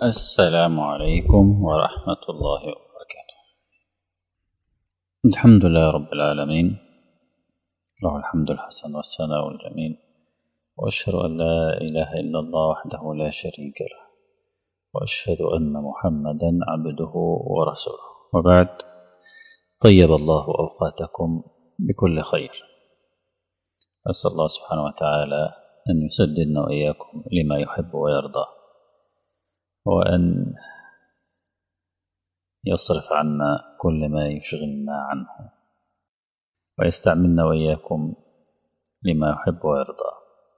السلام عليكم ورحمة الله وبركاته الحمد لله رب العالمين له الحمد الحسن والثناء الجميل وأشهد أن لا إله إلا الله وحده لا شريك له وأشهد أن محمدا عبده ورسوله وبعد طيب الله أوقاتكم بكل خير أسأل الله سبحانه وتعالى أن يسددنا وإياكم لما يحب ويرضى وأن يصرف عنا كل ما يشغلنا عنه ويستعملنا وإياكم لما يحب ويرضى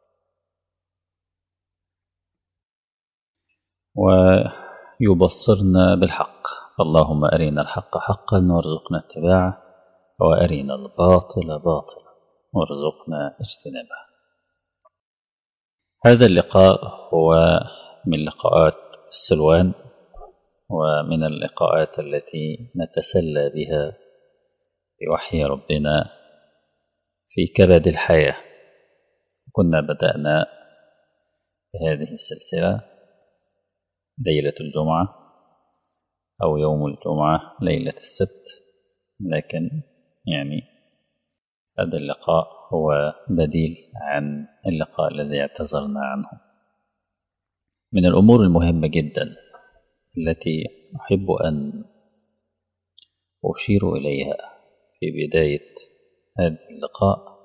ويبصرنا بالحق اللهم أرنا الحق حقا وارزقنا اتباعه وأرنا الباطل باطلا وارزقنا اجتنابه هذا اللقاء هو من لقاءات السلوان ومن اللقاءات التي نتسلى بها بوحي ربنا في كبد الحياة كنا بدأنا بهذه السلسلة ليلة الجمعة أو يوم الجمعة ليلة السبت لكن يعني هذا اللقاء هو بديل عن اللقاء الذي اعتذرنا عنه من الأمور المهمة جدا التي أحب أن أشير إليها في بداية هذا اللقاء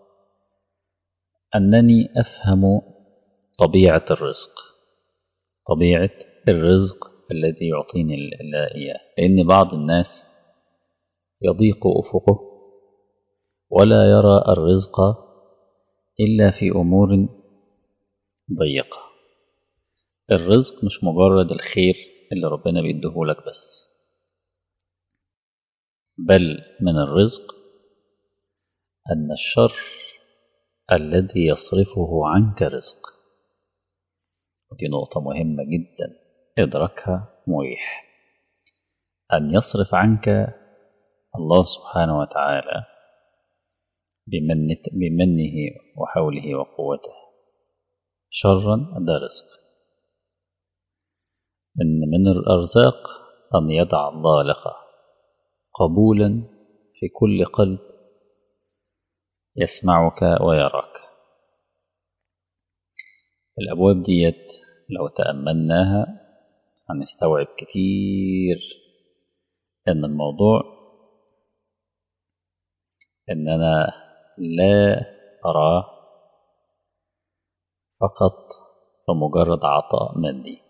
أنني أفهم طبيعة الرزق طبيعة الرزق الذي يعطيني الله إياه لأن بعض الناس يضيق أفقه ولا يرى الرزق إلا في أمور ضيقة الرزق مش مجرد الخير اللي ربنا بيديهولك بس بل من الرزق أن الشر الذي يصرفه عنك رزق ودي نقطة مهمة جدا إدراكها مريح أن يصرف عنك الله سبحانه وتعالى بمن بمنه وحوله وقوته شرا ده رزق إن من الأرزاق أن يدع الله لك قبولا في كل قلب يسمعك ويراك الأبواب ديت لو تأملناها هنستوعب كتير إن الموضوع إن أنا لا أراه فقط بمجرد عطاء مادي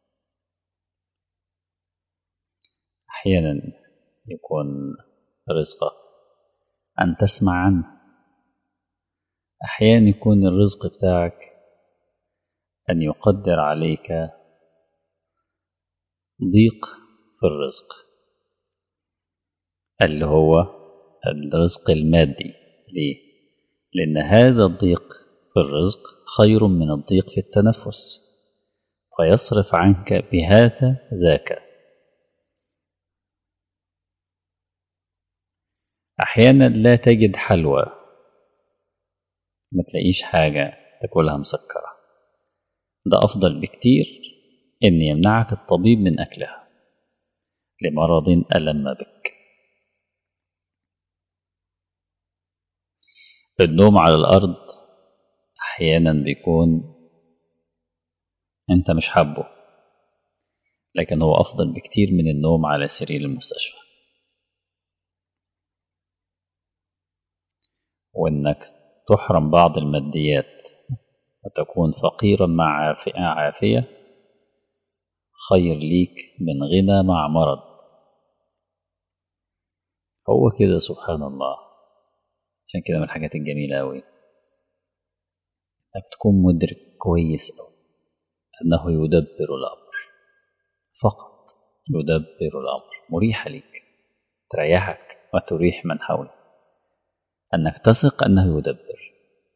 أحيانا يكون رزقك أن تسمع عنه أحيانا يكون الرزق بتاعك أن يقدر عليك ضيق في الرزق اللي هو الرزق المادي ليه؟ لأن هذا الضيق في الرزق خير من الضيق في التنفس فيصرف عنك بهذا ذاك أحيانا لا تجد حلوى ما تلاقيش حاجة تاكلها مسكرة ده أفضل بكتير إن يمنعك الطبيب من أكلها لمرض ألم بك النوم على الأرض أحيانا بيكون أنت مش حابه لكن هو أفضل بكتير من النوم على سرير المستشفى وإنك تحرم بعض الماديات وتكون فقيرا مع عافية خير ليك من غنى مع مرض هو كده سبحان الله عشان كده من الحاجات الجميلة أوي إنك تكون مدرك كويس أوي أنه يدبر الأمر فقط يدبر الأمر مريحة ليك تريحك وتريح من حولك أنك تثق أنه يدبر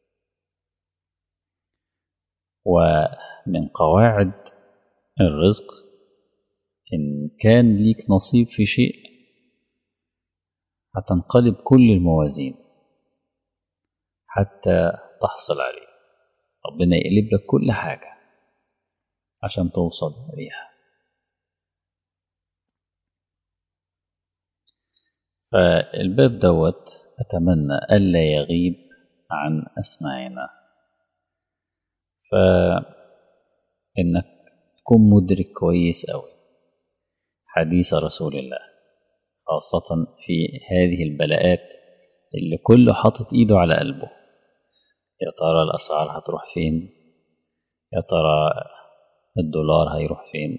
ومن قواعد الرزق إن كان ليك نصيب في شيء هتنقلب كل الموازين حتى تحصل عليه ربنا يقلب لك كل حاجة عشان توصل ليها فالباب دوت أتمنى ألا يغيب عن أسماعنا فإنك تكون مدرك كويس أوي حديث رسول الله خاصة في هذه البلاءات اللي كله حاطط إيده على قلبه يا ترى الأسعار هتروح فين يا ترى الدولار هيروح فين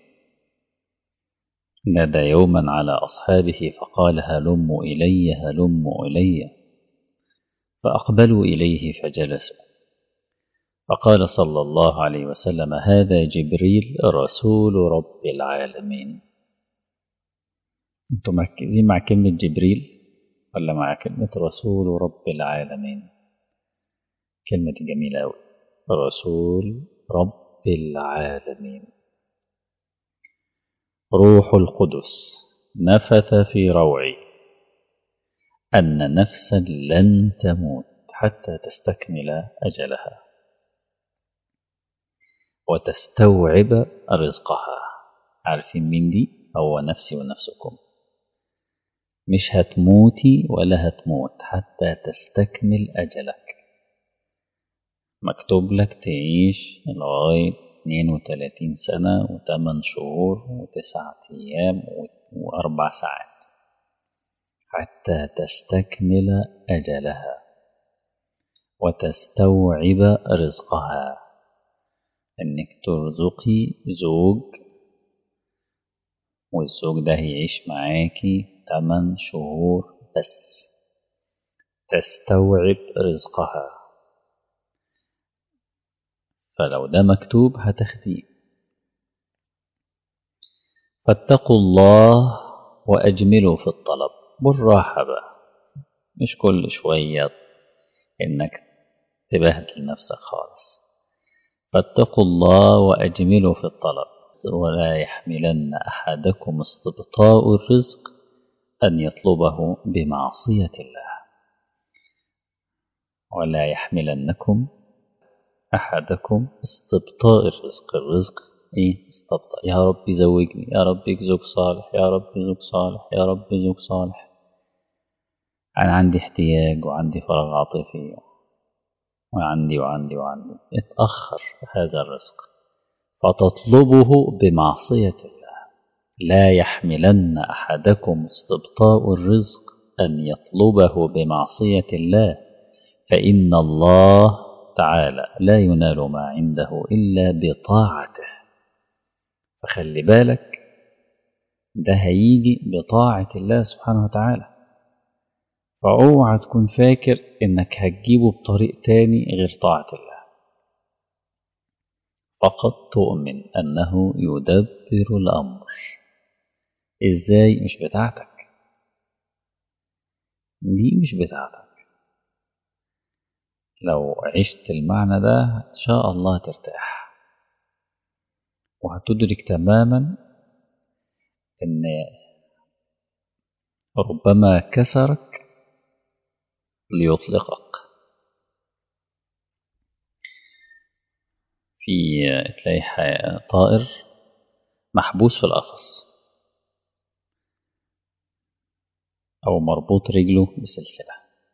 نادى يوما على أصحابه فقال هلموا إلي هلموا إلي فأقبلوا إليه فجلسوا فقال صلى الله عليه وسلم هذا جبريل رسول رب العالمين انتم مركزين مع كلمة جبريل ولا مع كلمة رسول رب العالمين كلمة جميلة أوي رسول رب العالمين روح القدس نفث في روعي أن نفسا لن تموت حتى تستكمل أجلها وتستوعب رزقها عارفين مين دي هو نفسي ونفسكم مش هتموتي ولا هتموت حتى تستكمل أجلك مكتوب لك تعيش لغاية 32 سنة و8 شهور وتسعة أيام وأربع ساعات حتى تستكمل أجلها وتستوعب رزقها إنك ترزقي زوج والزوج ده هيعيش معاكي 8 شهور بس تستوعب رزقها فلو ده مكتوب هتاخديه فاتقوا الله وأجملوا في الطلب بالراحة بقى مش كل شوية إنك تبهدل نفسك خالص فاتقوا الله وأجملوا في الطلب ولا يحملن أحدكم استبطاء الرزق أن يطلبه بمعصية الله ولا يحملنكم أحدكم استبطاء الرزق الرزق إيه استبطاء يا رب زوجني يا رب زوج صالح يا رب زوج صالح يا رب زوج صالح أنا عندي احتياج وعندي فراغ عاطفي وعندي وعندي وعندي اتأخر هذا الرزق فتطلبه بمعصية الله لا يحملن أحدكم استبطاء الرزق أن يطلبه بمعصية الله فإن الله تعالى لا ينال ما عنده إلا بطاعته فخلي بالك ده هيجي بطاعة الله سبحانه وتعالى فاوعى تكون فاكر انك هتجيبه بطريق تاني غير طاعة الله فقط تؤمن انه يدبر الامر ازاي مش بتاعتك دي مش بتاعتك لو عشت المعنى ده ان شاء الله ترتاح وهتدرك تماما ان ربما كسرك ليطلقك في تلاقي طائر محبوس في القفص أو مربوط رجله بسلسلة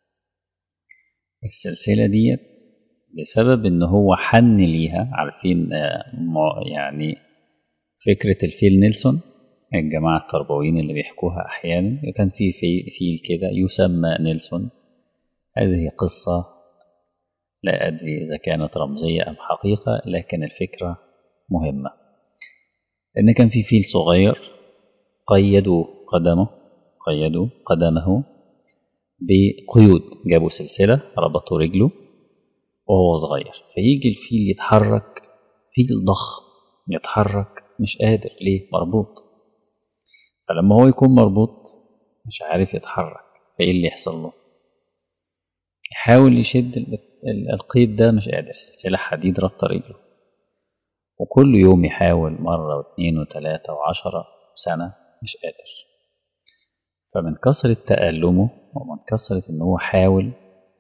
السلسلة ديت بسبب إن هو حن ليها عارفين يعني فكرة الفيل نيلسون الجماعة التربويين اللي بيحكوها أحيانا كان في فيل كده يسمى نيلسون هذه قصة لا أدري إذا كانت رمزية أم حقيقة لكن الفكرة مهمة إن كان في فيل صغير قيدوا قدمه قيدوا قدمه بقيود جابوا سلسلة ربطوا رجله وهو صغير فيجي الفيل يتحرك فيل ضخم يتحرك مش قادر ليه مربوط فلما هو يكون مربوط مش عارف يتحرك فايه اللي يحصل له يحاول يشد القيد ده مش قادر سلسلة حديد ربط رجله وكل يوم يحاول مرة واثنين وثلاثة وعشرة سنة مش قادر فمن كثرة تألمه ومن كثرة إن هو حاول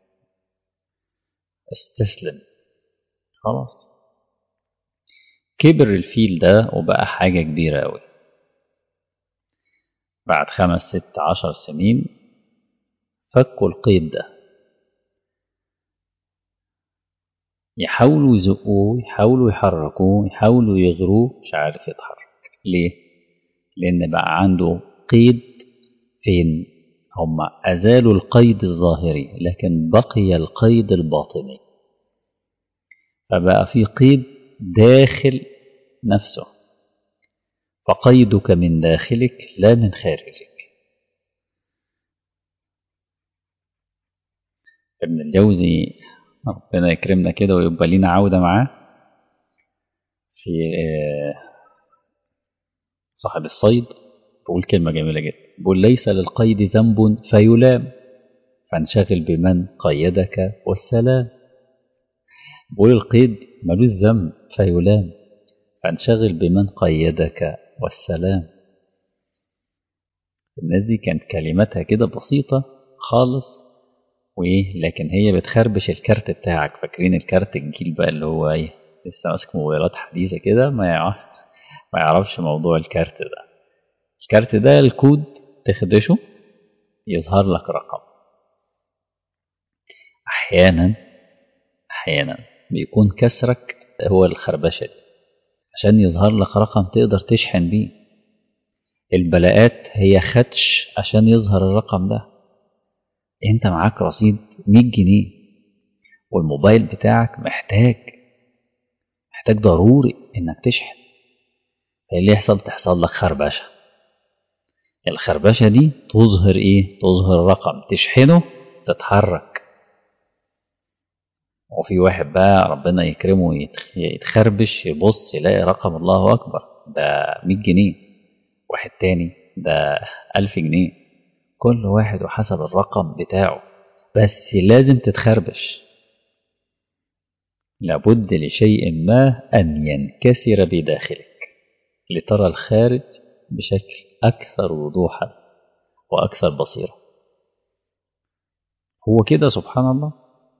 استسلم خلاص كبر الفيل ده وبقى حاجة كبيرة أوي بعد خمس ست عشر سنين فكوا القيد ده يحاولوا يزقوه يحاولوا يحركوه يحاولوا يغروه مش عارف يتحرك ليه لان بقى عنده قيد فين هم ازالوا القيد الظاهري لكن بقي القيد الباطني فبقى في قيد داخل نفسه فقيدك من داخلك لا من خارجك ابن الجوزي ربنا يكرمنا كده ويبقى لينا عودة معاه في صاحب الصيد بقول كلمة جميلة جدا بقول ليس للقيد ذنب فيلام فانشغل بمن قيدك والسلام بقول القيد ملوش ذنب فيلام فانشغل بمن قيدك والسلام الناس دي كانت كلماتها كده بسيطة خالص وايه لكن هي بتخربش الكارت بتاعك فاكرين الكارت الجيل بقى اللي هو ايه لسه ماسك موبايلات حديثة كده ما يعرف ما يعرفش موضوع الكارت ده الكارت ده الكود تخدشه يظهر لك رقم احيانا احيانا بيكون كسرك هو الخربشة دي عشان يظهر لك رقم تقدر تشحن بيه البلاءات هي خدش عشان يظهر الرقم ده انت معاك رصيد 100 جنيه والموبايل بتاعك محتاج محتاج ضروري انك تشحن اللي يحصل تحصل لك خربشة الخربشة دي تظهر ايه تظهر رقم تشحنه تتحرك وفي واحد بقى ربنا يكرمه يتخربش يبص يلاقي رقم الله أكبر ده 100 جنيه واحد تاني ده 1000 جنيه كل واحد وحسب الرقم بتاعه بس لازم تتخربش لابد لشيء ما أن ينكسر بداخلك لترى الخارج بشكل أكثر وضوحا وأكثر بصيرة هو كده سبحان الله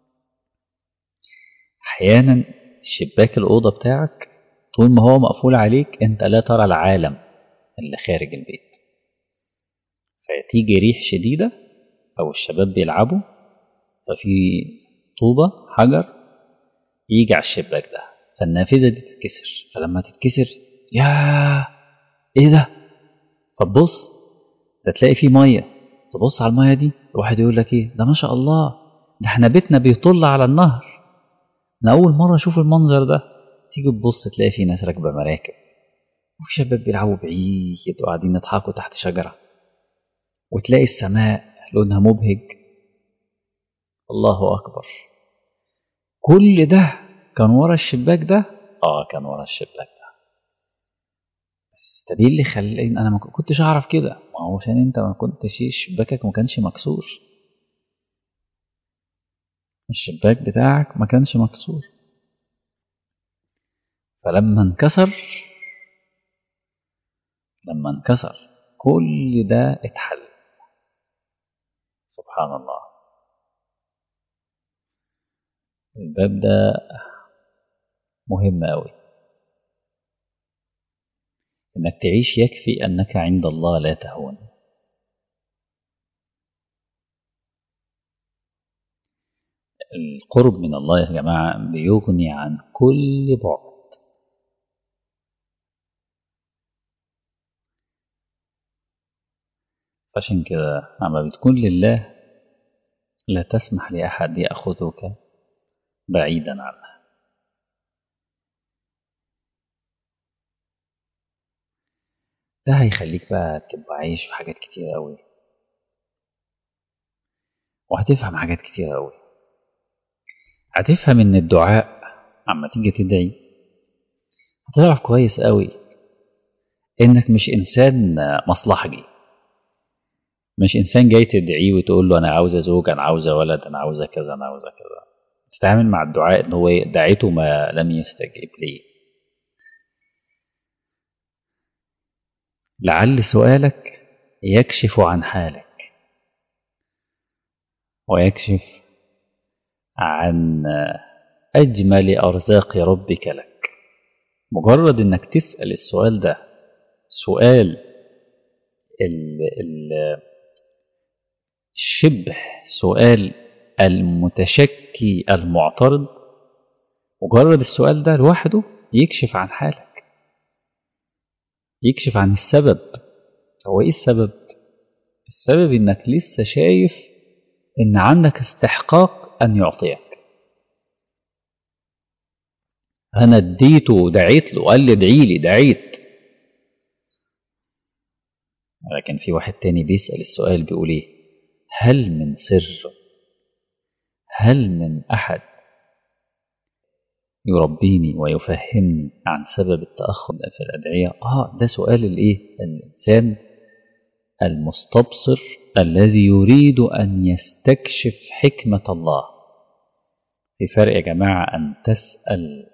احيانا شباك الاوضه بتاعك طول ما هو مقفول عليك انت لا ترى العالم اللي خارج البيت فتيجي ريح شديده او الشباب بيلعبوا ففي طوبه حجر يجي على الشباك ده فالنافذه دي تتكسر فلما تتكسر يا ايه ده فتبص ده تلاقي فيه ميه تبص على الميه دي واحد يقول لك ايه ده ما شاء الله ده احنا بيتنا بيطل على النهر انا اول مره اشوف المنظر ده تيجي تبص تلاقي في ناس راكبه مراكب وفي شباب بيلعبوا بعيد وقاعدين يضحكوا تحت شجره وتلاقي السماء لونها مبهج الله اكبر كل ده كان ورا الشباك ده اه كان ورا الشباك ده بس طب ايه اللي خلاني انا ما كنتش اعرف كده ما هو عشان انت ما كنتش شباكك ما كانش مكسور الشباك بتاعك ما كانش مكسور فلما انكسر لما انكسر كل ده اتحل سبحان الله الباب ده مهم أوي إنك تعيش يكفي أنك عند الله لا تهون القرب من الله يا جماعة بيغني عن كل بعد عشان كده لما بتكون لله لا تسمح لأحد يأخذك بعيدا عنه ده هيخليك بقى تبقى عايش في حاجات كتير أوي وهتفهم حاجات كتير أوي هتفهم ان الدعاء اما تيجي تدعي هتعرف كويس قوي انك مش انسان مصلحجي مش انسان جاي تدعيه وتقول له انا عاوزه زوج انا عاوزه ولد انا عاوزه كذا انا عاوزه كذا تتعامل مع الدعاء ان هو دعيته ما لم يستجب ليه لعل سؤالك يكشف عن حالك ويكشف عن أجمل أرزاق ربك لك مجرد إنك تسأل السؤال ده سؤال ال ال شبه سؤال المتشكي المعترض مجرد السؤال ده لوحده يكشف عن حالك يكشف عن السبب هو ايه السبب السبب انك لسه شايف ان عندك استحقاق ان يعطيك انا اديته ودعيت له قال لي ادعي لي دعيت لكن في واحد تاني بيسأل السؤال بيقول ايه هل من سر هل من احد يربيني ويفهمني عن سبب التأخر في الأدعية آه ده سؤال الإيه الإنسان المستبصر الذي يريد أن يستكشف حكمة الله في فرق يا جماعة أن تسأل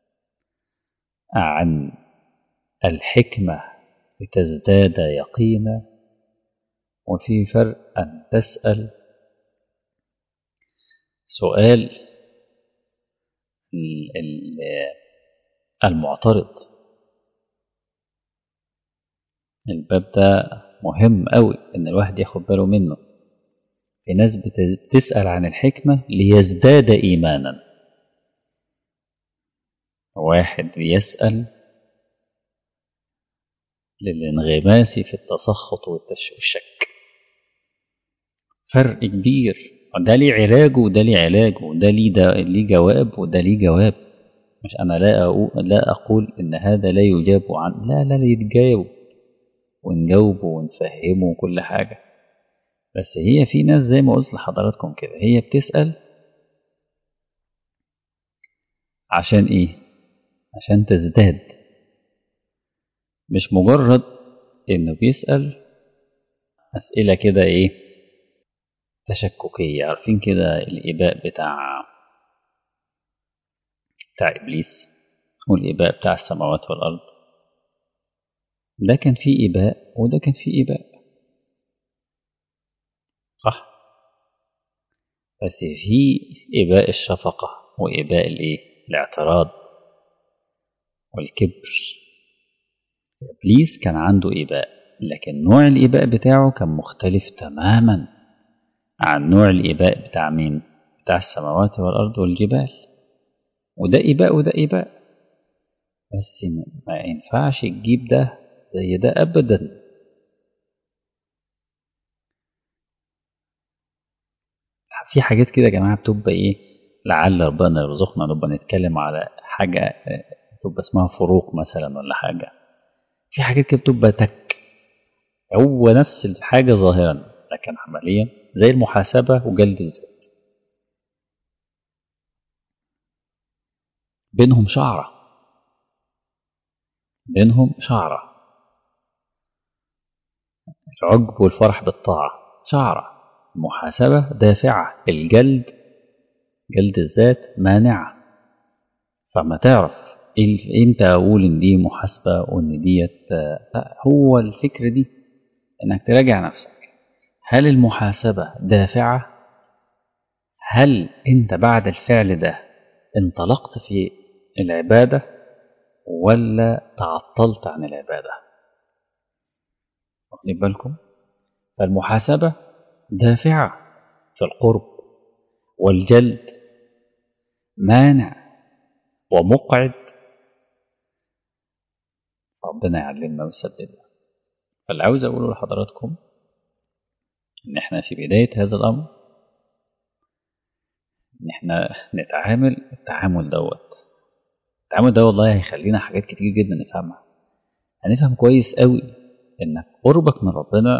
عن الحكمة لتزداد يقينا وفي فرق أن تسأل سؤال المعترض الباب ده مهم قوي ان الواحد ياخد باله منه في ناس بتسأل عن الحكمة ليزداد إيمانا واحد بيسأل للانغماس في التسخط والشك فرق كبير ده ليه علاج وده ليه علاج وده ليه, ده ليه جواب وده ليه جواب مش أنا لا أقول, لا أقول إن هذا لا يجاب عن لا لا لا يتجاوب ونجاوبه ونفهمه وكل حاجة بس هي في ناس زي ما قلت لحضراتكم كده هي بتسأل عشان إيه؟ عشان تزداد مش مجرد إنه بيسأل أسئلة كده إيه؟ تشككية عارفين كده الإباء بتاع بتاع إبليس والإباء بتاع السماوات والأرض ده كان فيه إباء وده كان فيه إباء صح بس في إباء الشفقة وإباء الإيه الاعتراض والكبر إبليس كان عنده إباء لكن نوع الإباء بتاعه كان مختلف تماما عن نوع الإباء بتاع مين بتاع السماوات والأرض والجبال وده إباء وده إباء بس ما ينفعش تجيب ده زي ده أبدا في حاجات كده يا جماعة بتبقى إيه لعل ربنا يرزقنا نبقى نتكلم على حاجة تبقى اسمها فروق مثلا ولا حاجة في حاجات كده بتبقى تك هو نفس الحاجة ظاهرا لكن عمليا زي المحاسبة وجلد الذات بينهم شعرة بينهم شعرة العجب والفرح بالطاعة شعرة المحاسبة دافعة الجلد جلد الذات مانعة فما تعرف امتى اقول ان دي محاسبة وان ديت لا هو الفكرة دي انك تراجع نفسك هل المحاسبة دافعة هل انت بعد الفعل ده انطلقت في العبادة ولا تعطلت عن العبادة واخدين بالكم فالمحاسبة دافعة في القرب والجلد مانع ومقعد ربنا يعلمنا ويسددنا فاللي عاوز أقوله لحضراتكم إن إحنا في بداية هذا الأمر إن إحنا نتعامل التعامل دوت التعامل ده والله هيخلينا حاجات كتير جدا نفهمها هنفهم كويس قوي إنك قربك من ربنا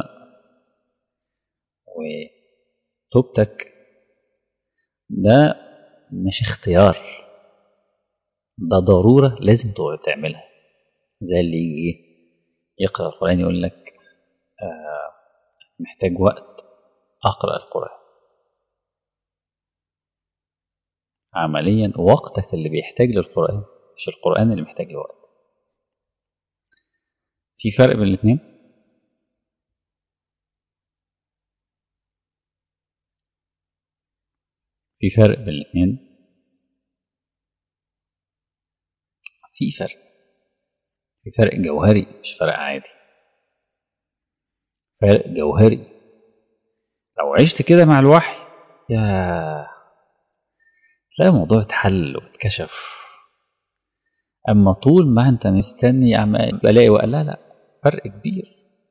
وتوبتك ده مش اختيار ده ضرورة لازم تعملها زي اللي يجي يقرأ القرآن يقول لك آه محتاج وقت أقرأ القرآن عمليا وقتك اللي بيحتاج للقرآن مش القرآن اللي محتاج لوقت في فرق بين الاثنين في فرق بين الاثنين في فرق في فرق جوهري مش فرق عادي فرق جوهري لو عشت كده مع الوحي يا لا الموضوع اتحل واتكشف اما طول ما انت مستني اعمال بلاقي وقال لا لا فرق كبير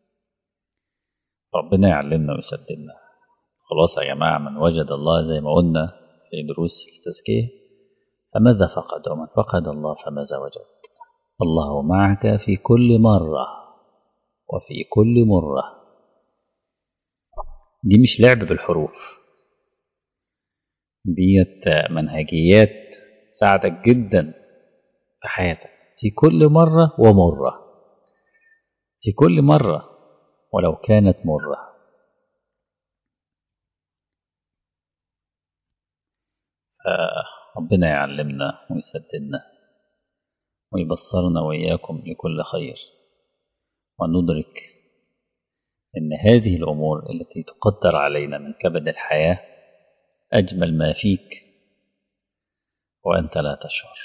ربنا يعلمنا ويسددنا خلاص يا جماعة من وجد الله زي ما قلنا في دروس التزكية فماذا فقد ومن فقد الله فماذا وجد الله معك في كل مرة وفي كل مرة دي مش لعب بالحروف ديت منهجيات تساعدك جدا في حياتك في كل مرة ومرة في كل مرة ولو كانت مرة ربنا يعلمنا ويسددنا ويبصرنا وإياكم لكل خير وندرك أن هذه الأمور التي تقدر علينا من كبد الحياة أجمل ما فيك وأنت لا تشعر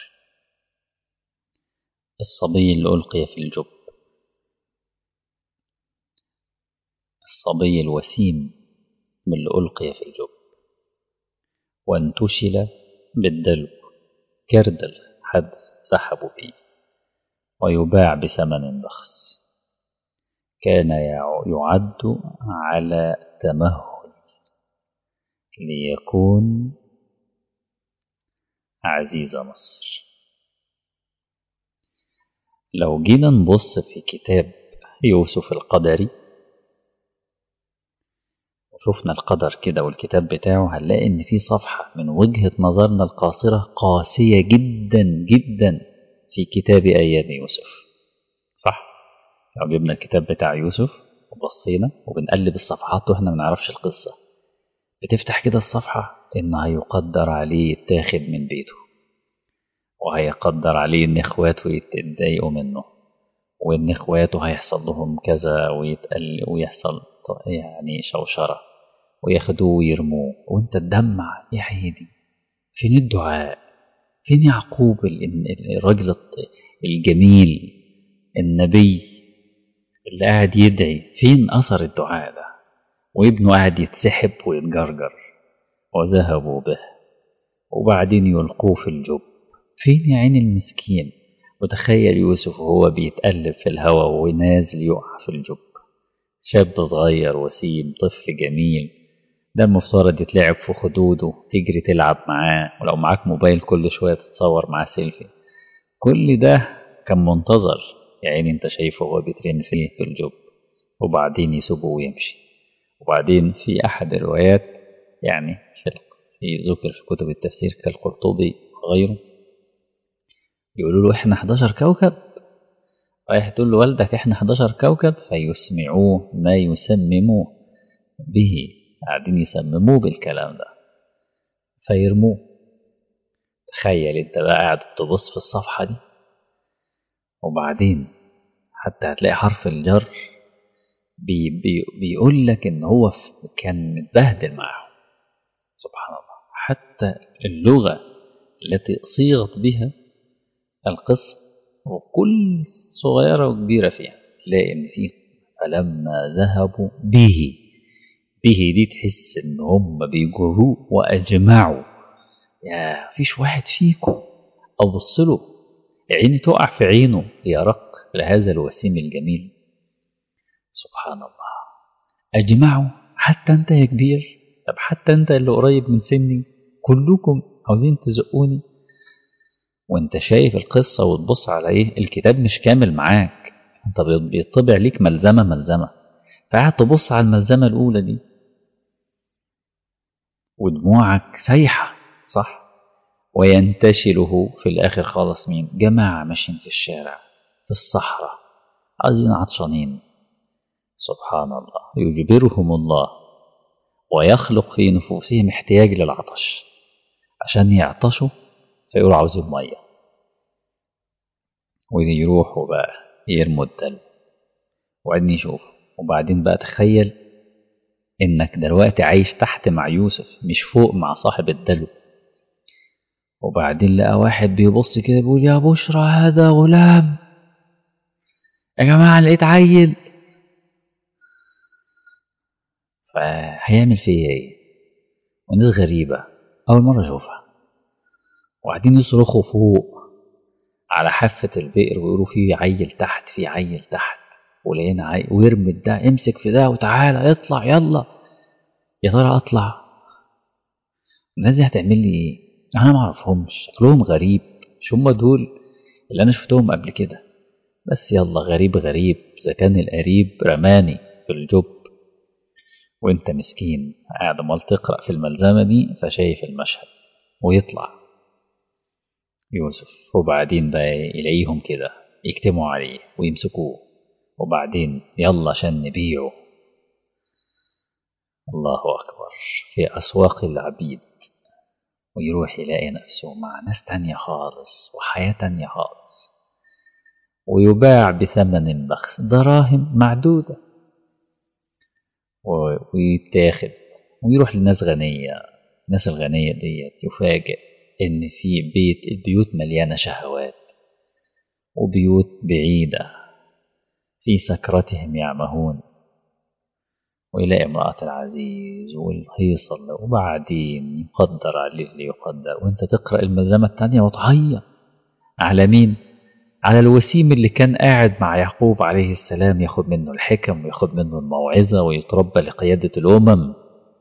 الصبي اللي ألقي في الجب الصبي الوسيم من اللي ألقي في الجب وانتشل بالدلو كردل حد سحبوا فيه ويباع بثمن بخس كان يعد على تمهل ليكون عزيز مصر لو جينا نبص في كتاب يوسف القدري وشفنا القدر كده والكتاب بتاعه هنلاقي ان في صفحة من وجهة نظرنا القاصرة قاسية جدا جدا في كتاب ايام يوسف صح لو جبنا الكتاب بتاع يوسف وبصينا وبنقلب الصفحات واحنا ما نعرفش القصة بتفتح كده الصفحة ان هيقدر عليه يتاخد من بيته وهيقدر عليه ان اخواته يتضايقوا منه وان اخواته هيحصل لهم كذا ويتقل ويحصل يعني شوشره وياخدوه ويرموه وانت تدمع يا عيدي فين الدعاء فين يعقوب الرجل الجميل النبي اللي قاعد يدعي فين اثر الدعاء ده وابنه قاعد يتسحب ويتجرجر وذهبوا به وبعدين يلقوه في الجب فين يا عين المسكين وتخيل يوسف وهو بيتقلب في الهواء ونازل يقع في الجب شاب صغير وسيم طفل جميل ده المفترض يتلعب في خدوده تجري تلعب معاه ولو معاك موبايل كل شوية تتصور معاه سيلفي كل ده كان منتظر يعني انت شايفه هو بيترمي فيه في الجب وبعدين يسيبه ويمشي وبعدين في أحد الروايات يعني في ذكر في كتب التفسير كالقرطبي وغيره يقولوا له احنا 11 كوكب رايح تقول له والدك احنا 11 كوكب فيسمعوه ما يسمموه به قاعدين يسمموه بالكلام ده فيرموه تخيل انت بقى قاعد تبص في الصفحة دي وبعدين حتى هتلاقي حرف الجر بي بي بيقول لك ان هو كان متبهدل معه سبحان الله حتى اللغة التي صيغت بها القصة وكل صغيرة وكبيرة فيها تلاقي إن فيه فلما ذهبوا به به دي تحس إن هم بيجروه وأجمعوا يا فيش واحد فيكم أبص له عيني تقع في عينه يرق لهذا الوسيم الجميل سبحان الله أجمعوا حتى أنت يا كبير طب حتى أنت اللي قريب من سني كلكم عاوزين تزقوني وانت شايف القصة وتبص على ايه الكتاب مش كامل معاك انت بيطبع ليك ملزمة ملزمة فقعد تبص على الملزمة الأولى دي ودموعك سايحة صح وينتشله في الآخر خالص مين جماعة ماشيين في الشارع في الصحراء عايزين عطشانين سبحان الله يجبرهم الله ويخلق في نفوسهم احتياج للعطش عشان يعطشوا فيقولوا عاوزين ميه ويروحوا بقى يرموا الدلو وبعدين يشوفوا وبعدين بقى تخيل انك دلوقتي عايش تحت مع يوسف مش فوق مع صاحب الدلو وبعدين لقى واحد بيبص كده بيقول يا بشرى هذا غلام يا جماعة لقيت عيل فهيعمل فيا ايه وناس غريبة أول مرة أشوفها وقاعدين يصرخوا فوق على حافة البئر ويقولوا في عيل تحت في عيل تحت ولقينا عيل ويرمي ده امسك في ده وتعالى اطلع يلا يا ترى اطلع الناس دي هتعمل لي ايه انا ما اعرفهمش شكلهم غريب مش هم دول اللي انا شفتهم قبل كده بس يلا غريب غريب اذا كان القريب رماني في الجب وانت مسكين قاعد عمال تقرا في الملزمه دي فشايف المشهد ويطلع يوسف وبعدين بقى يلاقيهم كده يكتموا عليه ويمسكوه وبعدين يلا عشان نبيعه الله أكبر في أسواق العبيد ويروح يلاقي نفسه مع ناس تانية خالص وحياة تانية خالص ويباع بثمن بخس دراهم معدودة ويتاخد ويروح لناس غنية الناس الغنية ديت يفاجئ إن في بيت البيوت مليانة شهوات وبيوت بعيدة في سكرتهم يعمهون ويلاقي امرأة العزيز والهيصة وبعدين يقدر عليه اللي يقدر وانت تقرأ الملزمة التانية وتعيط على مين؟ على الوسيم اللي كان قاعد مع يعقوب عليه السلام ياخد منه الحكم وياخد منه الموعظة ويتربى لقيادة الأمم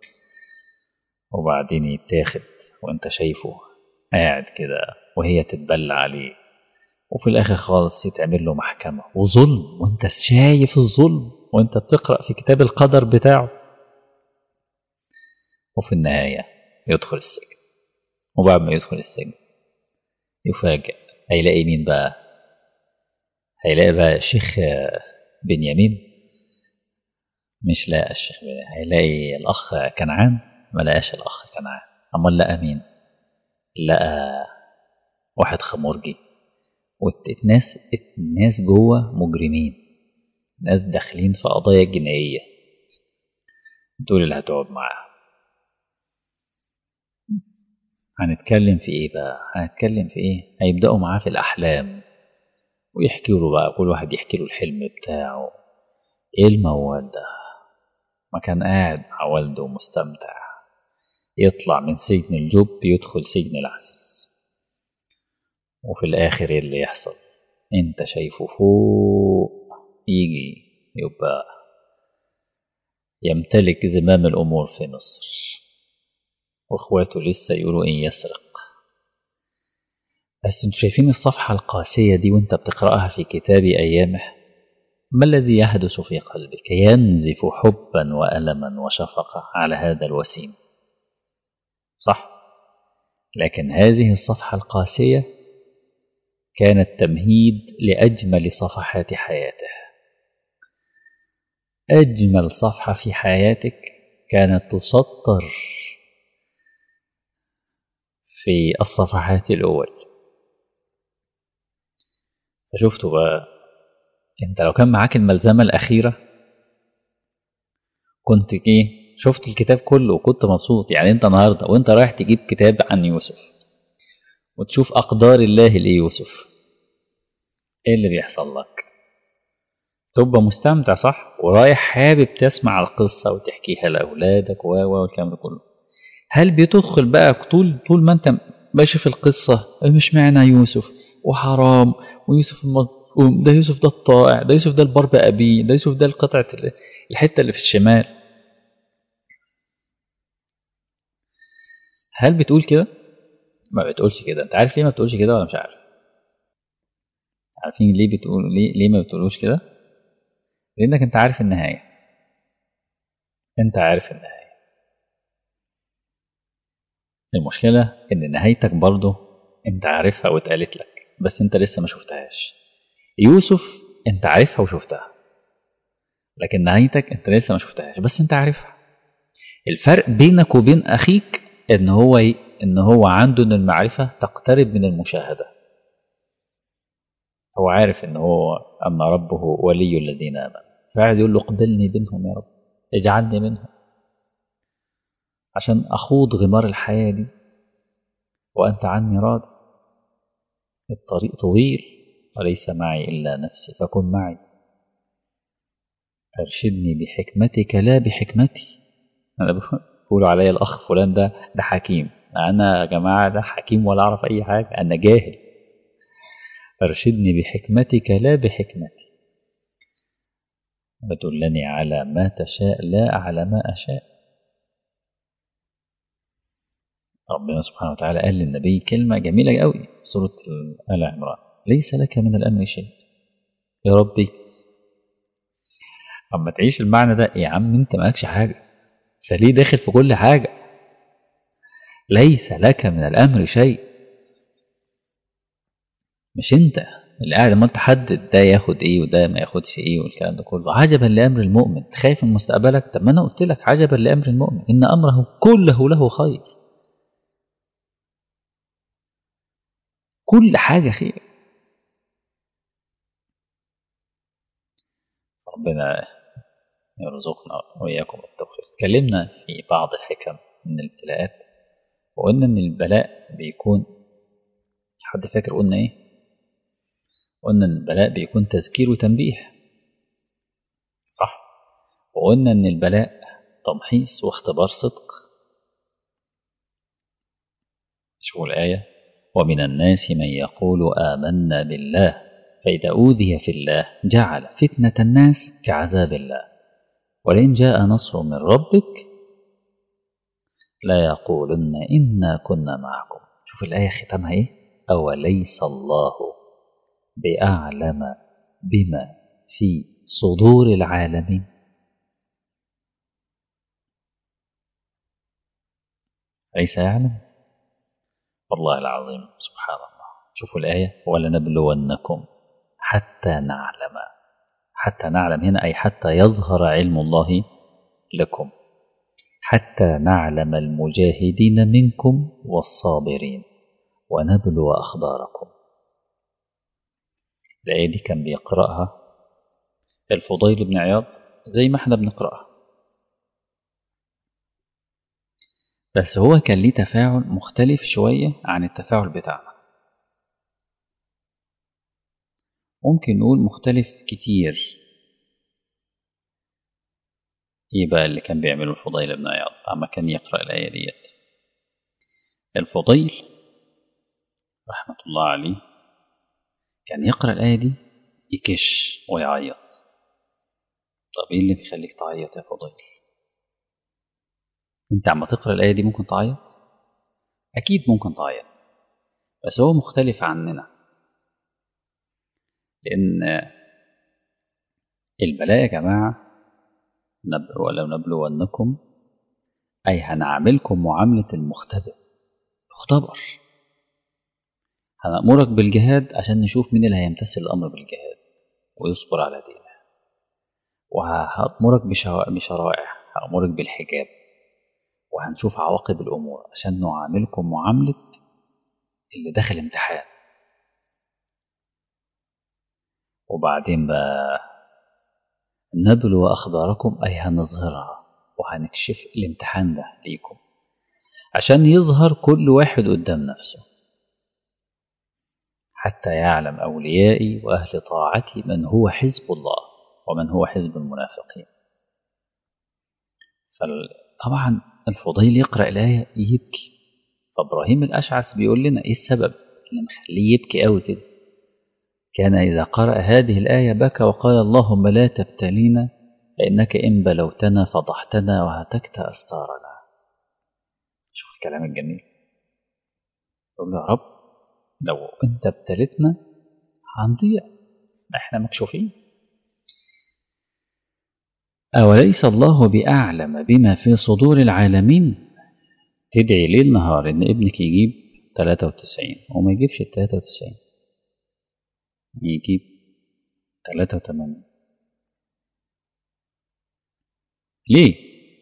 وبعدين يتاخد وانت شايفه قاعد كده وهي تتبلى عليه وفي الآخر خالص يتعمل له محكمة وظلم وانت شايف الظلم وانت بتقرأ في كتاب القدر بتاعه وفي النهاية يدخل السجن وبعد ما يدخل السجن يفاجئ هيلاقي مين بقى هيلاقي بقى الشيخ بنيامين مش لاقى الشيخ بنيامين هيلاقي الأخ كنعان ما لقاش الأخ كنعان أمال لقى مين لقى واحد خمرجي والناس الناس جوه مجرمين ناس داخلين في قضايا جنائية دول اللي هتقعد معاها هنتكلم في ايه بقى هنتكلم في ايه هيبدأوا معاه في الأحلام ويحكي له بقى كل واحد يحكي له الحلم بتاعه ايه الموال ده ما كان قاعد مع والده مستمتع يطلع من سجن الجب يدخل سجن العزيز وفي الآخر ايه اللي يحصل انت شايفه فوق يجي يبقى يمتلك زمام الأمور في مصر وإخواته لسه يقولوا إن يسرق بس انتوا شايفين الصفحة القاسية دي وانت بتقرأها في كتاب أيامه ما الذي يحدث في قلبك ينزف حبا وألما وشفقة على هذا الوسيم صح لكن هذه الصفحة القاسية كانت تمهيد لأجمل صفحات حياته أجمل صفحة في حياتك كانت تسطر في الصفحات الأول فشفتوا بقى انت لو كان معاك الملزمة الأخيرة كنت ايه شفت الكتاب كله وكنت مبسوط يعني انت النهاردة وانت رايح تجيب كتاب عن يوسف وتشوف أقدار الله ليوسف ايه اللي بيحصل لك تبقى مستمتع صح ورايح حابب تسمع القصة وتحكيها لأولادك و والكلام ده كله هل بتدخل بقى طول طول ما انت ماشي في القصة مش معنى يوسف وحرام ويوسف المظلوم ده يوسف ده الطائع ده يوسف ده البر بأبيه ده يوسف ده القطعة الحتة اللي في الشمال هل بتقول كده؟ ما بتقولش كده انت عارف ليه ما بتقولش كده ولا مش عارف؟ عارفين ليه بتقول ليه ليه ما بتقولوش كده؟ لانك انت عارف النهاية انت عارف النهاية المشكلة ان نهايتك برضه انت عارفها واتقالت لك بس انت لسه ما شفتهاش يوسف انت عارفها وشفتها لكن نهايتك انت لسه ما شفتهاش بس انت عارفها الفرق بينك وبين اخيك ان هو ان هو عنده ان المعرفة تقترب من المشاهدة هو عارف ان هو ان ربه ولي الذين امنوا فقاعد يقول له اقبلني منهم يا رب اجعلني منهم عشان اخوض غمار الحياة دي وانت عني راضي الطريق طويل وليس معي الا نفسي فكن معي ارشدني بحكمتك لا بحكمتي أنا بيقولوا عليا الأخ فلان ده ده حكيم أنا يا جماعة ده حكيم ولا أعرف أي حاجة أنا جاهل ارشدني بحكمتك لا بحكمتي ودلني على ما تشاء لا على ما أشاء ربنا سبحانه وتعالى قال للنبي كلمة جميلة قوي سورة آل عمران ليس لك من الأمر شيء يا ربي اما تعيش المعنى ده يا عم انت مالكش حاجة فليه داخل في كل حاجة ليس لك من الأمر شيء مش انت اللي قاعد ما تحدد ده ياخد ايه وده ما ياخدش ايه والكلام ده كله عجبا لامر المؤمن خايف من مستقبلك طب ما انا قلت لك عجبا لامر المؤمن ان امره كله له خير كل حاجه خير ربنا يرزقنا واياكم التوفيق اتكلمنا في بعض الحكم من الابتلاءات وقلنا ان البلاء بيكون حد فاكر قلنا ايه قلنا ان البلاء بيكون تذكير وتنبيه صح وقلنا ان البلاء تمحيص واختبار صدق شوفوا الآية ومن الناس من يقول آمنا بالله فإذا أوذي في الله جعل فتنة الناس كعذاب الله ولئن جاء نصر من ربك لا يقولن إنا كنا معكم شوف الآية ختامها إيه أوليس الله بأعلم بما في صدور العالمين أليس يعلم والله العظيم سبحان الله شوفوا الآية ولنبلونكم حتى نعلم حتى نعلم هنا أي حتى يظهر علم الله لكم حتى نعلم المجاهدين منكم والصابرين ونبلو أخباركم الآية دي كان بيقرأها الفضيل بن عياض زي ما احنا بنقرأها بس هو كان ليه تفاعل مختلف شوية عن التفاعل بتاعنا ممكن نقول مختلف كتير ايه بقى اللي كان بيعمله الفضيل بن عياض اما كان يقرأ الآية ديت الفضيل رحمة الله عليه كان يقرأ الآية دي يكش ويعيط طب ايه اللي بيخليك تعيط يا فضيل انت عم تقرأ الآية دي ممكن تعيط أكيد ممكن تعيط بس هو مختلف عننا لأن البلاء يا جماعة ولو نبلونكم أي هنعملكم معاملة المختبر مختبر هنأمرك بالجهاد عشان نشوف مين اللي هيمتثل الأمر بالجهاد ويصبر على دينه وهأمرك بشرائع هأمرك بالحجاب وهنشوف عواقب الأمور عشان نعاملكم معاملة اللي داخل امتحان وبعدين بقى نبلو أخباركم أي هنظهرها وهنكشف الامتحان ده ليكم عشان يظهر كل واحد قدام نفسه حتى يعلم أوليائي وأهل طاعتي من هو حزب الله ومن هو حزب المنافقين فطبعا الفضيل يقرأ الآية يبكي فإبراهيم الأشعث بيقول لنا إيه السبب اللي مخليه يبكي قوي كده كان إذا قرأ هذه الآية بكى وقال اللهم لا تبتلينا فإنك إن بلوتنا فضحتنا وهتكت أستارنا شوف الكلام الجميل يقول له يا رب لو أنت ابتلتنا هنضيع احنا مكشوفين أوليس الله بأعلم بما في صدور العالمين تدعي ليل نهار إن ابنك يجيب 93 وما يجيبش ال 93 يجيب 83 ليه؟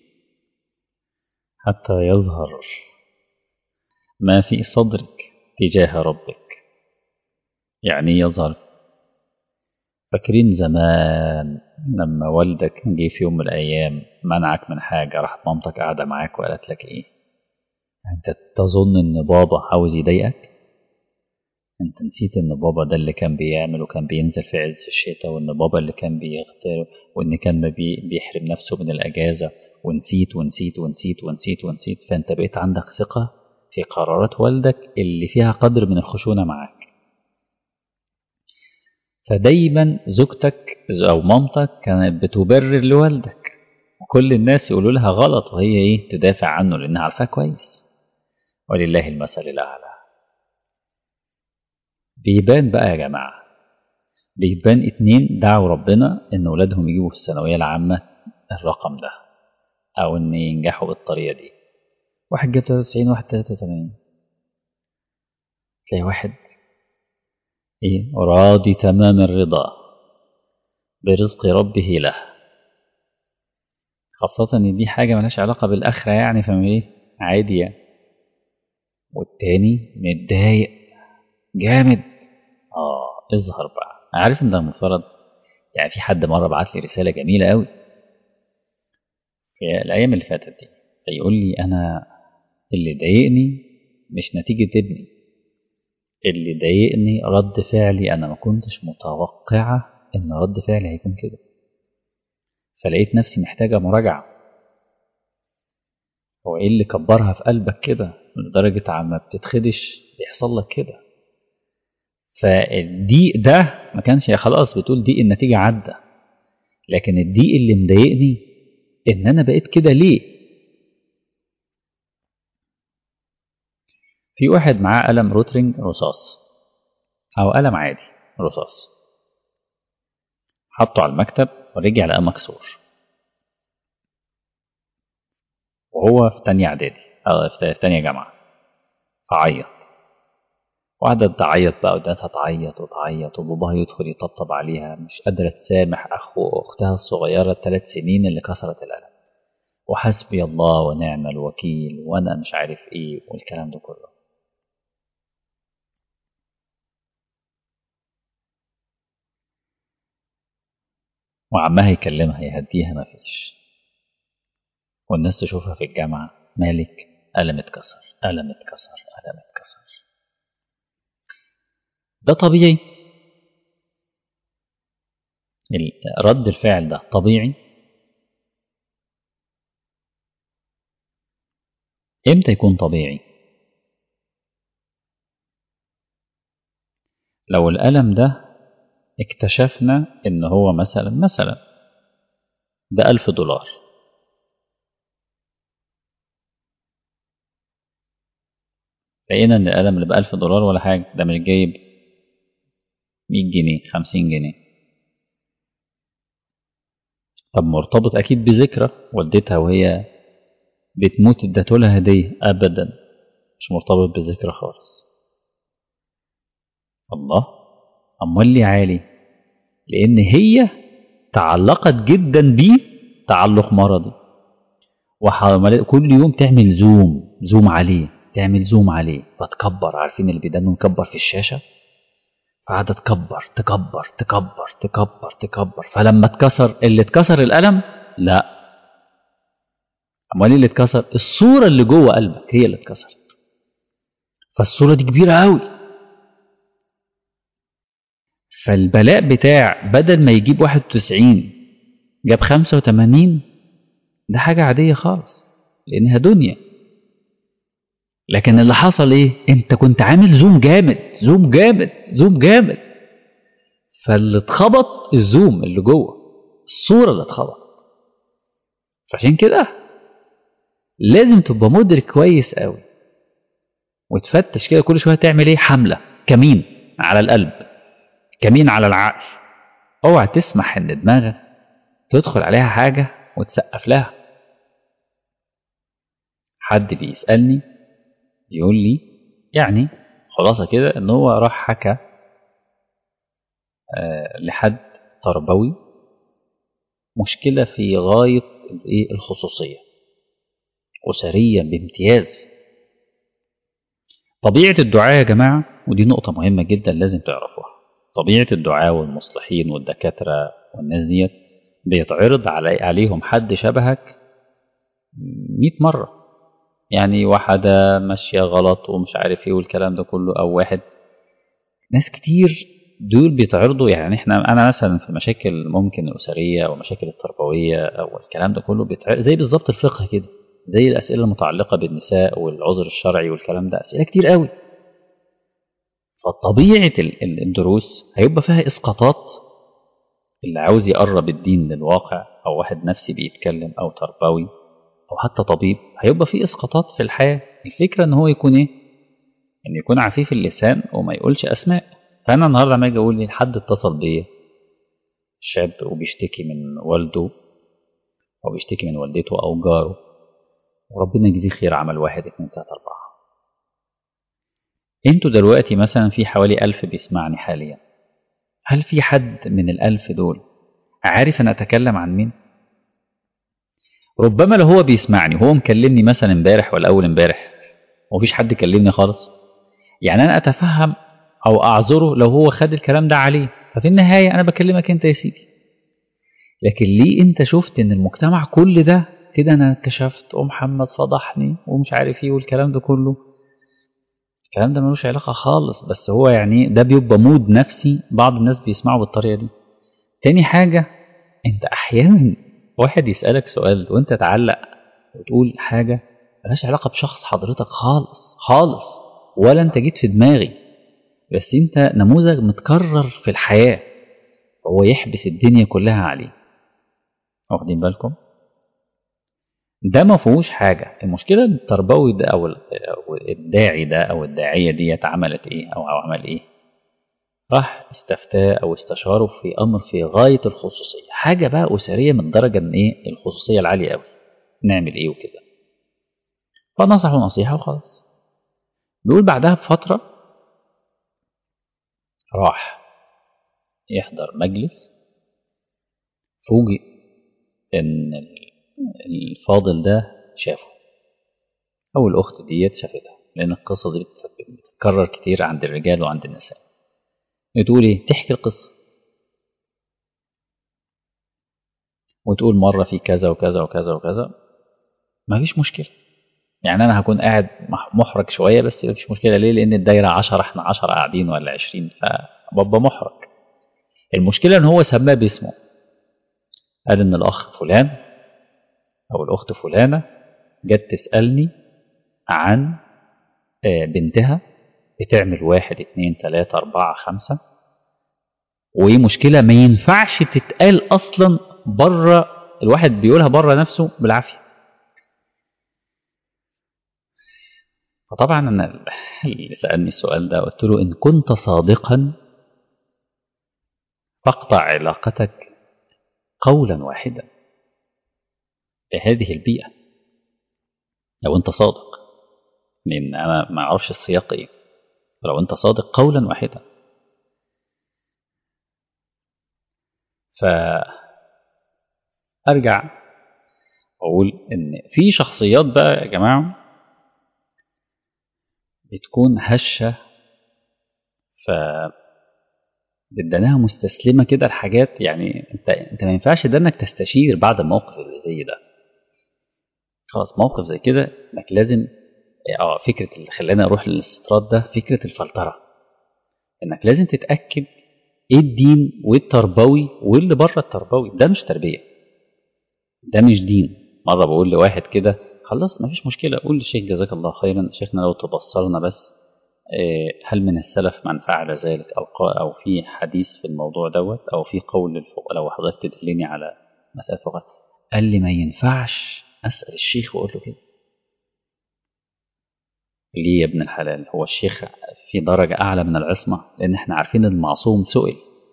حتى يظهر ما في صدرك تجاه ربك يعني يظهر فاكرين زمان لما والدك جه في يوم من الأيام منعك من حاجة راحت مامتك قاعدة معاك وقالت لك إيه؟ أنت تظن إن بابا عاوز يضايقك؟ أنت نسيت إن بابا ده اللي كان بيعمل وكان بينزل في عز الشتاء وإن بابا اللي كان بيغتر وإن كان بي بيحرم نفسه من الأجازة ونسيت ونسيت ونسيت ونسيت ونسيت فأنت بقيت عندك ثقة في قرارات والدك اللي فيها قدر من الخشونة معاك فدايما زوجتك أو مامتك كانت بتبرر لوالدك وكل الناس يقولوا لها غلط وهي ايه تدافع عنه لأنها عارفاه كويس ولله المثل الأعلى بيبان بقى يا جماعة بيبان اتنين دعوا ربنا ان ولادهم يجيبوا في الثانوية العامة الرقم ده او ان ينجحوا بالطريقة دي واحد جاب 93 واحد 83 تلاقي واحد ايه راضي تمام الرضا برزق ربه له خاصة ان دي حاجة ملهاش علاقة بالآخرة يعني فاهم ايه عادي يعني والتاني متضايق جامد اه اظهر بقى عارف ان ده المفترض يعني في حد مرة بعت لي رسالة جميلة قوي في الأيام اللي فاتت دي فيقول لي أنا اللي ضايقني مش نتيجة ابني اللي ضايقني رد فعلي أنا ما كنتش متوقعة إن رد فعلي هيكون كده فلقيت نفسي محتاجة مراجعة هو إيه اللي كبرها في قلبك كده لدرجة عما بتتخدش بيحصل لك كده فالضيق ده ما كانش خلاص بتقول ضيق النتيجة عدى لكن الضيق اللي مضايقني إن أنا بقيت كده ليه في واحد معاه قلم روترينج رصاص أو قلم عادي رصاص حطه على المكتب ورجع لقاه مكسور وهو في تانية إعدادي أو في تانية جامعة فعيط وقعدت تعيط بقى وقعدت تعيط وتعيط وباباها يدخل يطبطب عليها مش قادرة تسامح أخو أختها الصغيرة الثلاث سنين اللي كسرت القلم وحسبي الله ونعم الوكيل وأنا مش عارف إيه والكلام ده كله وعمها يكلمها يهديها مفيش والناس تشوفها في الجامعة مالك قلم اتكسر قلم اتكسر قلم اتكسر ده طبيعي رد الفعل ده طبيعي امتى يكون طبيعي لو الألم ده اكتشفنا ان هو مثلا مثلا بألف دولار لقينا ان القلم اللي بألف دولار ولا حاجة ده مش جايب مية جنيه خمسين جنيه طب مرتبط أكيد بذكرى والدتها وهي بتموت اديتولها هدية أبدا مش مرتبط بذكرى خالص الله أمال لي عالي لأن هي تعلقت جدا بيه تعلق مرضي وكل يوم تعمل زوم زوم عليه تعمل زوم عليه فتكبر عارفين اللي بيدنوا نكبر في الشاشة فقعدت تكبر تكبر تكبر تكبر تكبر فلما اتكسر اللي اتكسر القلم لا امال اللي اتكسر الصورة اللي جوه قلبك هي اللي اتكسرت فالصورة دي كبيرة قوي فالبلاء بتاع بدل ما يجيب 91 جاب 85 ده حاجة عادية خالص لأنها دنيا لكن اللي حصل ايه انت كنت عامل زوم جامد زوم جامد زوم جامد فاللي اتخبط الزوم اللي جوه الصورة اللي اتخبط فعشان كده لازم تبقى مدرك كويس قوي وتفتش كده كل شوية تعمل ايه حملة كمين على القلب كمين على العقل اوعى تسمح ان دماغك تدخل عليها حاجة وتسقف لها حد بيسألني يقول لي يعني خلاصة كده ان هو راح حكى آه لحد تربوي مشكلة في غاية الايه الخصوصية أسريا بامتياز طبيعة الدعاء يا جماعة ودي نقطة مهمة جدا لازم تعرفوها طبيعة الدعاء والمصلحين والدكاترة والناس ديت بيتعرض علي عليهم حد شبهك مئة مرة يعني واحدة ماشية غلط ومش عارف ايه والكلام ده كله او واحد ناس كتير دول بيتعرضوا يعني احنا انا مثلا في مشاكل ممكن الاسريه او مشاكل التربويه او الكلام ده كله بيتعرض زي بالظبط الفقه كده زي الاسئله المتعلقه بالنساء والعذر الشرعي والكلام ده اسئله كتير قوي فطبيعه الدروس هيبقى فيها اسقاطات اللي عاوز يقرب الدين للواقع او واحد نفسي بيتكلم او تربوي او حتى طبيب هيبقى فيه اسقاطات في الحياه الفكره ان هو يكون ايه ان يكون عفيف اللسان وما يقولش اسماء فانا النهارده لما اجي اقول لي حد اتصل بيا شاب وبيشتكي من والده او بيشتكي من والدته او جاره وربنا يجزيه خير عمل واحد اتنين تلاته اربعه انتوا دلوقتي مثلا في حوالي ألف بيسمعني حاليا هل في حد من الألف دول عارف أنا أتكلم عن مين؟ ربما لو هو بيسمعني وهو مكلمني مثلا امبارح ولا أول امبارح ومفيش حد كلمني خالص يعني أنا أتفهم أو أعذره لو هو خد الكلام ده عليه ففي النهاية أنا بكلمك أنت يا سيدي لكن ليه أنت شفت إن المجتمع كل ده كده أنا اكتشفت ومحمد فضحني ومش عارف إيه والكلام ده كله الكلام ده ملوش علاقة خالص بس هو يعني ده بيبقى مود نفسي بعض الناس بيسمعوا بالطريقة دي تاني حاجة انت احيانا واحد يسألك سؤال وانت تعلق وتقول حاجة ملهاش علاقة بشخص حضرتك خالص خالص ولا انت جيت في دماغي بس انت نموذج متكرر في الحياة هو يحبس الدنيا كلها عليه واخدين بالكم ده ما فيهوش حاجة المشكلة التربوي ده أو الداعي ده أو الداعية دي عملت إيه أو عمل إيه راح استفتاه أو استشاره في أمر في غاية الخصوصية حاجة بقى أسرية من درجة من إيه الخصوصية العالية أوي نعمل إيه وكده فنصحه نصيحة وخلاص بيقول بعدها بفترة راح يحضر مجلس فوجئ إن الفاضل ده شافه أو الأخت ديت شافتها لأن القصة دي بتتكرر كتير عند الرجال وعند النساء تقول إيه تحكي القصة وتقول مرة في كذا وكذا وكذا وكذا ما فيش مشكلة يعني أنا هكون قاعد محرج شوية بس ما فيش مشكلة ليه لأن الدايرة عشرة إحنا عشرة قاعدين ولا عشرين فببقى محرج المشكلة إن هو سماه باسمه قال إن الأخ فلان أو الأخت فلانة جت تسألني عن بنتها بتعمل واحد اتنين تلاتة أربعة خمسة وإيه مشكلة ما ينفعش تتقال أصلا بره الواحد بيقولها بره نفسه بالعافية فطبعا أنا اللي سألني السؤال ده قلت له إن كنت صادقا فاقطع علاقتك قولا واحدا هذه البيئة لو أنت صادق لأن أنا ما أعرفش السياق إيه لو أنت صادق قولا واحدا فأرجع أقول إن في شخصيات بقى يا جماعة بتكون هشة ف بدناها مستسلمة كده لحاجات يعني انت انت ما ينفعش ده انك تستشير بعد الموقف اللي زي ده خلاص موقف زي كده انك لازم اه فكره اللي خلاني اروح للاستطراد ده فكره الفلتره انك لازم تتاكد ايه الدين وايه التربوي وايه اللي بره التربوي ده مش تربيه ده مش دين مره بقول لواحد كده خلاص مفيش مشكله قول للشيخ جزاك الله خيرا شيخنا لو تبصرنا بس هل من السلف من فعل ذلك او او في حديث في الموضوع دوت او في قول للفقهاء لو حضرتك تدلني على مساله فقهاء قال لي ما ينفعش اسال الشيخ واقول له كده ليه يا ابن الحلال هو الشيخ في درجة أعلى من العصمة لأن احنا عارفين المعصوم سئل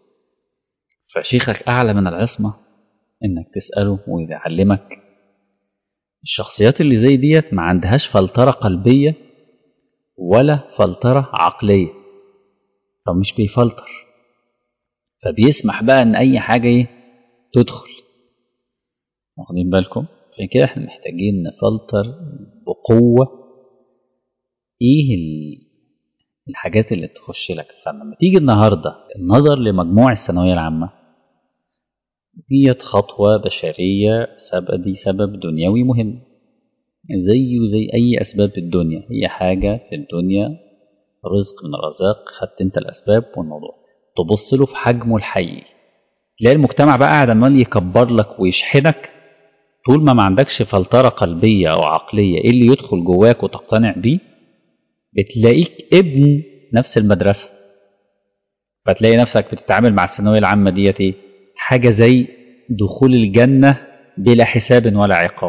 فشيخك أعلى من العصمة إنك تسأله ويعلمك الشخصيات اللي زي ديت ما عندهاش فلترة قلبية ولا فلترة عقلية فمش بيفلتر فبيسمح بقى إن أي حاجة إيه تدخل واخدين بالكم عشان كده احنا محتاجين نفلتر بقوة ايه الحاجات اللي تخش لك فلما تيجي النهارده النظر لمجموع الثانويه العامه ديت خطوه بشريه سبب دي سبب دنيوي مهم زيه زي اي اسباب الدنيا هي حاجه في الدنيا رزق من الرزاق خدت انت الاسباب والموضوع تبص له في حجمه الحقيقي تلاقي المجتمع بقى قاعد عمال يكبر لك ويشحنك طول ما ما عندكش فلترة قلبية أو عقلية إيه اللي يدخل جواك وتقتنع بيه بتلاقيك ابن نفس المدرسة فتلاقي نفسك بتتعامل مع الثانوية العامة ديت إيه حاجة زي دخول الجنة بلا حساب ولا عقاب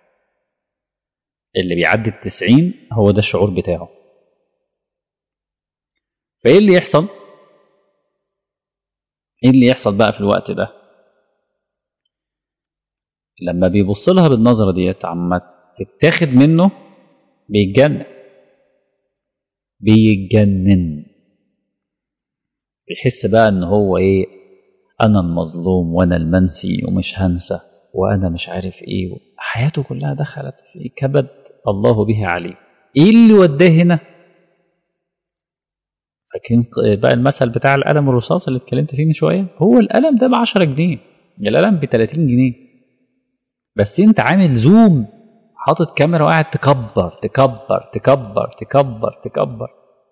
اللي بيعدي التسعين هو ده الشعور بتاعه فايه اللي يحصل ايه اللي يحصل بقى في الوقت ده لما بيبص لها بالنظرة ديت عما تتاخد منه بيتجنن بيتجنن بيحس بقى ان هو ايه انا المظلوم وانا المنسي ومش هنسى وانا مش عارف ايه حياته كلها دخلت في كبد الله به عليه ايه اللي وداه هنا فاكرين بقى المثل بتاع القلم الرصاص اللي اتكلمت فيه من شويه هو القلم ده ب 10 جنيه القلم ب 30 جنيه بس انت عامل زوم حاطط كاميرا وقاعد تكبر تكبر تكبر تكبر تكبر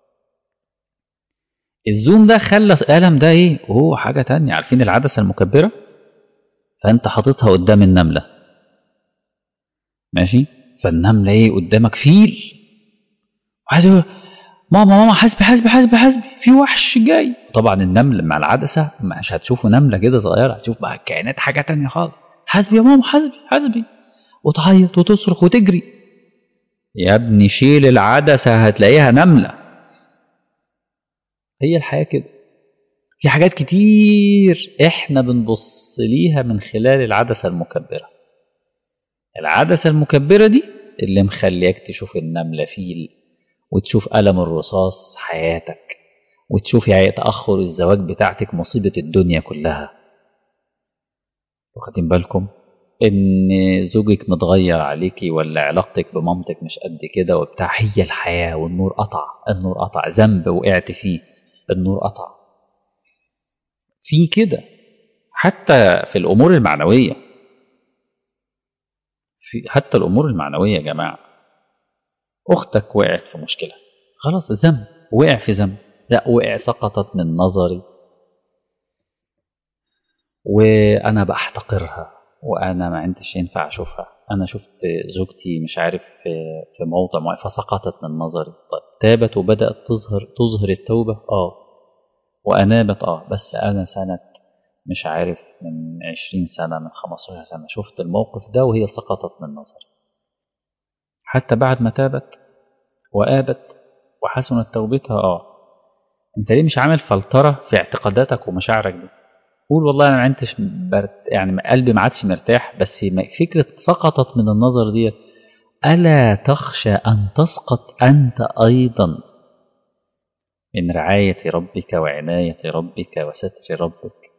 الزوم ده خلى القلم ده ايه اوه حاجه تانية عارفين العدسه المكبره فانت حاططها قدام النمله ماشي فالنمله ايه قدامك فيل وعايز يقول ماما ماما حاسبي حاسبي حاسبي حاسبي في وحش جاي طبعا النمل مع العدسه مش هتشوفوا نمله كده صغيره هتشوف بقى الكائنات حاجه تانية خالص حاسبي يا ماما حاسبي حاسبي وتعيط وتصرخ وتجري يا ابني شيل العدسه هتلاقيها نمله هي الحياه كده في حاجات كتير احنا بنبص ليها من خلال العدسه المكبره العدسه المكبره دي اللي مخليك تشوف النمله فيل وتشوف ألم الرصاص حياتك وتشوف يعني تأخر الزواج بتاعتك مصيبة الدنيا كلها واخدين بالكم إن زوجك متغير عليكي ولا علاقتك بمامتك مش قد كده وبتاع هي الحياة والنور قطع النور قطع ذنب وقعت فيه النور قطع في كده حتى في الأمور المعنوية في حتى الأمور المعنوية يا جماعة أختك وقعت في مشكلة خلاص ذنب وقع في ذنب لا وقع سقطت من نظري وأنا بحتقرها وأنا ما عندش ينفع أشوفها أنا شفت زوجتي مش عارف في موضع معين فسقطت من نظري طيب تابت وبدأت تظهر تظهر التوبة آه وأنابت آه بس أنا سنة مش عارف من عشرين سنة من خمستاشر سنة شفت الموقف ده وهي سقطت من نظري حتى بعد ما تابت وآبت وحسنت توبتها اه انت ليه مش عامل فلترة في اعتقاداتك ومشاعرك دي قول والله انا ما عدتش برت... يعني قلبي ما عادش مرتاح بس فكرة سقطت من النظر ديت ألا تخشى أن تسقط أنت أيضا من رعاية ربك وعناية ربك وستر ربك